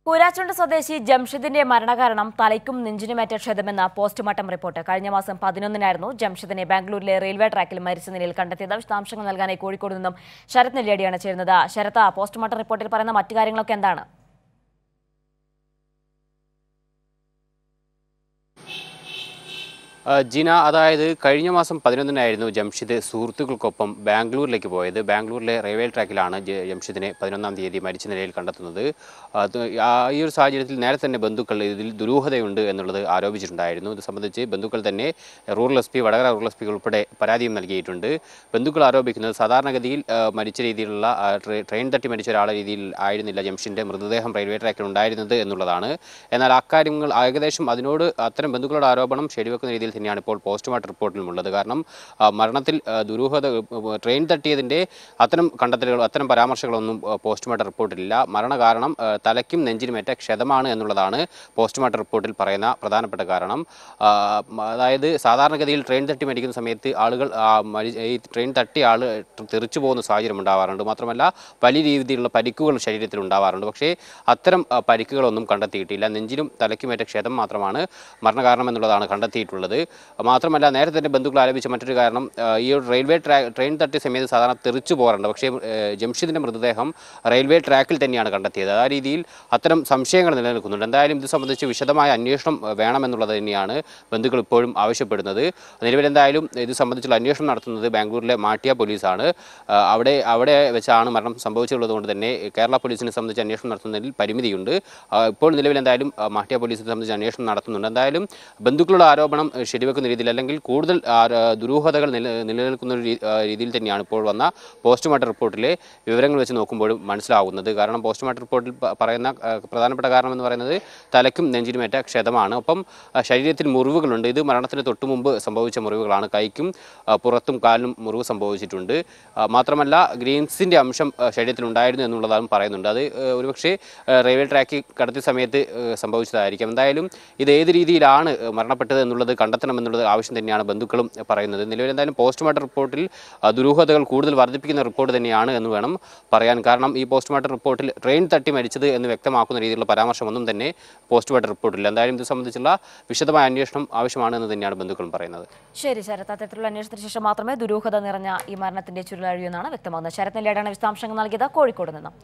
കൂരാച്ചുണ്ട് സ്വദേശി ജംഷിദിന്റെ മരണകാരണം തലയ്ക്കും നെഞ്ചിനുമേറ്റ ക്ഷതമെന്ന postmortem report കഴിഞ്ഞ മാസം പതിനൊന്നിനായിരുന്നു ജംഷിദിനെ ബാംഗ്ലൂരിലെ റെയിൽവേ ട്രാക്കിൽ മരിച്ച നിലയിൽ കണ്ടെത്തിയത് വിശദാംശങ്ങൾ നൽകാനായി കോഴിക്കോട് നിന്നും ശരത് നെല്ലിയടിയാണ് ചേരുന്നത് ശരത്ത പോസ്റ്റ്മോർട്ടം റിപ്പോർട്ടിൽ പറയുന്ന മറ്റു കാര്യങ്ങളൊക്കെ എന്താണ് ആ, ജിന അതായത് കഴിഞ്ഞ മാസം പതിനൊന്നിനായിരുന്നു ജംഷിദ് സുഹൃത്തുക്കൾക്കൊപ്പം ബാംഗ്ലൂരിലേക്ക് പോയത് ബാംഗ്ലൂരിലെ റെയിൽവേ ട്രാക്കിലാണ് ജ- ജംഷിദിനെ പതിനൊന്നാം തീയതി മരിച്ച നിലയിൽ കണ്ടെത്തുന്നത് അത് ആ ഈ ഒരു സാഹചര്യത്തിൽ നേരത്തെ തന്നെ ബന്ധുക്കൾ ഇതിൽ ദുരൂഹതയുണ്ട് എന്നുള്ളത് ആരോപിച്ചിട്ടുണ്ടായിരുന്നു ഇത് സംബന്ധിച്ച് ബന്ധുക്കൾ തന്നെ rural S P Vadakara rural S P ഉൾപ്പെടെ പരാതിയും നൽകിയിട്ടുണ്ട് ബന്ധുക്കൾ ആരോപിക്കുന്നത് സാധാരണഗതിയിൽ ആ, മരിച്ച രീതിയിലുള്ള ആ, ട്രെ- ട്രെയിൻ തട്ടി മരിച്ച ഒരാളെ രീതിയിൽ ആയിരുന്നില്ല ജംഷിൻ്റെ മൃതദേഹം റെയിൽവേ ട്രാക്കിൽ ഉണ്ടായിരുന്നത് എന്നുള്ളതാണ് എന്നാൽ അക്കാര്യങ്ങൾ ഏകദേശം അതിനോട് അത്തരം ബന്ധുക്കളുടെ ആരോപണം ശരിവെക്കുന്ന രീതിയിൽ തന്നെയാണ് ഇപ്പോൾ പോസ്റ്റ്മോർട്ടം റിപ്പോർട്ടിലും ഉള്ളത് കാരണം ആ, മരണത്തിൽ ആ, ദുരൂഹത ഉം, ട്രെയിൻ തട്ടിയതിൻ്റെ അത്തരം കണ്ടെത്തലുകൾ അത്തരം പരാമർശങ്ങളൊന്നും ആ, പോസ്റ്റ്മോർട്ടം റിപ്പോർട്ടിലില്ല മരണകാരണം ആ, തലയ്ക്കും നെഞ്ചിനുമേറ്റ ക്ഷതമാണ് എന്നുള്ളതാണ് പോസ്റ്റ്മോർട്ടം റിപ്പോർട്ടിൽ പറയുന്ന പ്രധാനപ്പെട്ട കാരണം ആ, മ- അതായത് സാധാരണഗതിയിൽ ട്രെയിൻ തട്ടി മരിക്കുന്ന സമയത്ത് ആളുകൾ ആ, മരി- ഈ ട്രെയിൻ തട്ടിയ ആൾ തെറിച്ചു പോകുന്ന സാഹചര്യം ഉണ്ടാവാറുണ്ട് മാത്രമല്ല വലിയ രീതിയിലുള്ള പരിക്കുകൾ ശരീരത്തിൽ ഉണ്ടാവാറുണ്ട് പക്ഷേ അത്തരം ആ, പരിക്കുകളൊന്നും കണ്ടെത്തിയിട്ടില്ല നെഞ്ചിലും തലയ്ക്കുമേറ്റ ക്ഷതം മാത്രമാണ് മരണകാരണം എന്നുള്ളതാണ് കണ്ടെത്തിയിട്ടുള്ളത് മാത്രമല്ല നേരത്തെ തന്നെ ബന്ധുക്കൾ ആരോപിച്ച മറ്റൊരു കാരണം ആ, ഈ ഒരു റെയിൽവേ ട്രാ ട്രെയിൻ തട്ടിയ സമയത്ത് സാധാരണ തെറിച്ചു പോകാറുണ്ട് പക്ഷേ ഏ, ജംഷിദിൻ്റെ മൃതദേഹം റെയിൽവേ ട്രാക്കിൽ തന്നെയാണ് കണ്ടെത്തിയത് ആ രീതിയിൽ അത്തരം സംശയങ്ങൾ നിലനിൽക്കുന്നുണ്ട് എന്തായാലും ഇത് സംബന്ധിച്ച് വിശദമായ അന്വേഷണം ഏ, വേണമെന്നുള്ളത് തന്നെയാണ് ബന്ധുക്കൾ ഇപ്പോഴും ആവശ്യപ്പെടുന്നത് നിലവിൽ എന്തായാലും ഇത് സംബന്ധിച്ചുള്ള അന്വേഷണം നടത്തുന്നത് ബാംഗ്ലൂരിലെ മാട്ടിയ പോലീസാണ് ആ, അവിടെ അവിടെ വെച്ചാണ് മരണം സംഭവിച്ചുള്ളത് കൊണ്ട് തന്നെ കേരള പോലീസിനെ സംബന്ധിച്ച് അന്വേഷണം നടത്തുന്നതിൽ പരിമിതിയുണ്ട് ആ, ഇപ്പോൾ നിലവിൽ എന്തായാലും ആ, മാട്ടിയ പോലീസിനെ സംബന്ധിച്ച് അന്വേഷണം നടത്തുന്നുണ്ട് എന്തായാലും ബന്ധുക്കളുടെ ആരോപണം ഏ, ശരിവെക്കുന്ന രീതിയിൽ അല്ലെങ്കിൽ കൂടുതൽ ആ, ര- ദുരൂഹതകൾ നില നിലനിൽക്കുന്ന ഒരു രീ- ആ, രീതിയിൽ തന്നെയാണ് ഇപ്പോൾ വന്ന പോസ്റ്റ്മോർട്ടം റിപ്പോർട്ടിലെ വിവരങ്ങൾ വെച്ച് നോക്കുമ്പോഴും മനസ്സിലാവുന്നത് കാരണം പോസ്റ്റ്മോർട്ടം റിപ്പോർട്ടിൽ പ- പറയുന്ന ആ, പ്രധാനപ്പെട്ട കാരണം എന്ന് പറയുന്നത് തലയ്ക്കും നെഞ്ചിനുമേറ്റ ക്ഷതമാണ് ഒപ്പം ആ, ശരീരത്തിൽ മുറിവുകളുണ്ട് ഇത് മരണത്തിന് തൊട്ടു മുമ്പ് സംഭവിച്ച മുറിവുകളാണ് കൈക്കും ആ, പുറത്തും കാലിനും മുറിവ് സംഭവിച്ചിട്ടുണ്ട് ആ, മാത്രമല്ല ഗ്രീൻസിൻ്റെ അംശം ആ, ശരീരത്തിൽ ഉണ്ടായിരുന്നു എന്നുള്ളതാണ് പറയുന്നുണ്ട് അത് ആ, ഒരുപക്ഷെ ആ, റെയിൽവേ ട്രാക്കിൽ കടത്തിയ സമയത്ത് ആ, സംഭവിച്ചതായിരിക്കും എന്തായാലും ഇത് ഏത് രീതിയിലാണ് ആ, മരണപ്പെട്ടത് എന്നുള്ളത് കണ്ടെത്തണമെന്നുള്ളത് ആവശ്യം തന്നെയാണ് ബന്ധുക്കളും പറയുന്നത് നിലവിൽ എന്തായാലും പോസ്റ്റ്മോർട്ടം റിപ്പോർട്ടിൽ ആ, ദുരൂഹതകൾ കൂടുതൽ വർദ്ധിപ്പിക്കുന്ന റിപ്പോർട്ട് തന്നെയാണ് എന്ന് വേണം പറയാൻ കാരണം ഈ പോസ്റ്റ്മോർട്ടം റിപ്പോർട്ടിൽ ട്രെയിൻ തട്ടി മരിച്ചത് എന്ന് വ്യക്തമാക്കുന്ന രീതിയിലുള്ള പരാമർശമൊന്നും തന്നെ പോസ്റ്റ്മോർട്ടം റിപ്പോർട്ടില്ല എന്തായാലും ഇത് സംബന്ധിച്ചുള്ള വിശദമായ അന്വേഷണം ആവശ്യമാണ് എന്ന് തന്നെയാണ് ബന്ധുക്കളും പറയുന്നത് ശരി ശരത് അത്തരത്തിലുള്ള അന്വേഷണത്തിന് ശേഷം മാത്രമേ ദുരൂഹത നിറഞ്ഞ ഈ മരണത്തിന്റെ ചുരുളഴിയെന്നാണ് വ്യക്തമാകുന്നത് ശരത് നെല്ലിയടിയാണ് വിശദാംശങ്ങൾ നൽകിയത് കോഴിക്കോട് നിന്നും